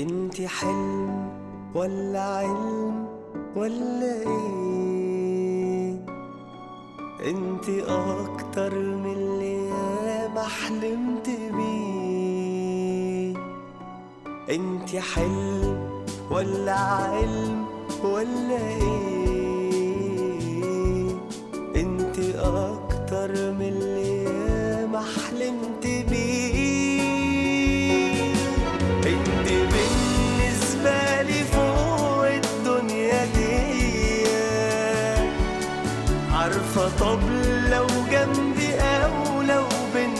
انت حلم ولا علم ولا ايه انت اكتر من اللي ياما حلمت بيه انت حلم ولا علم ولا ايه انت اكتر من اللي ياما حلمت بيه انت بالنسبة لي فوق الدنيا دي عارفة طب لو جنبي او لو بين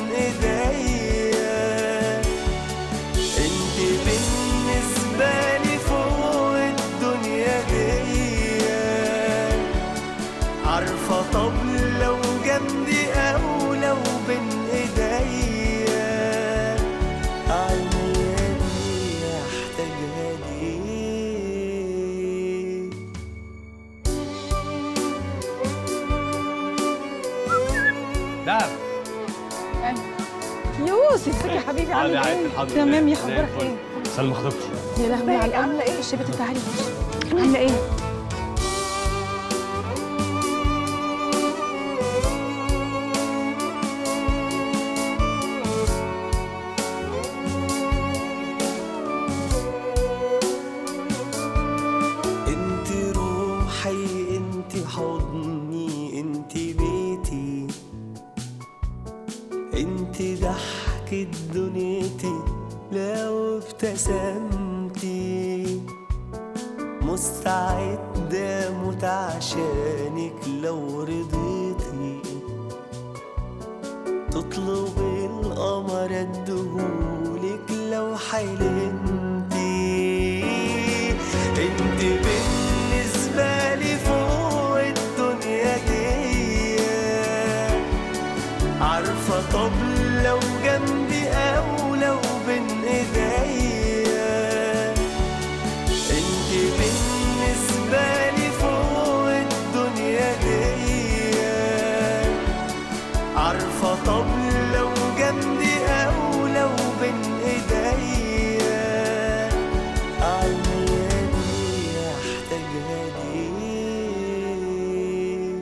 ايديا انت بالنسبة لي فوق الدنيا دي عارفة طب لو جنبي او لو بين ايديا عيني احتاجها ليه دهب يوسف ازيك يا حبيبي عامل عادي، ايه؟ الحمد لله. تمام يا زي اخبارك الفل. ايه؟ سلمى خطيبتي يا لهوي على عامله ايه؟ الشبت تعالي عامله ايه؟ انت روحي انت حضني انت بيتي انت ضحكة دنيتي لو ابتسمتي مستعد اموت عشانك لو رضيتي تطلبي القمر ادهولك لو حلمتي انت بالنسبة لي فوق الدنيا دي عارفة طب لو جنبي او لو بين ايديا انت بالنسبة لي فوق الدنيا دي عارفة طب لو جنبي او لو بين ايديا عيني احتاجها ليه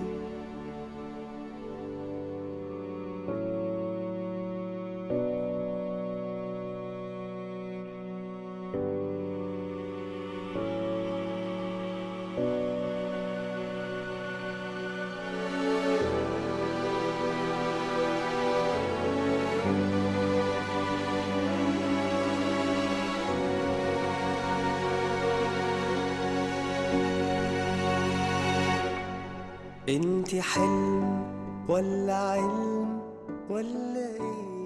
انت حلم ولا علم ولا ايه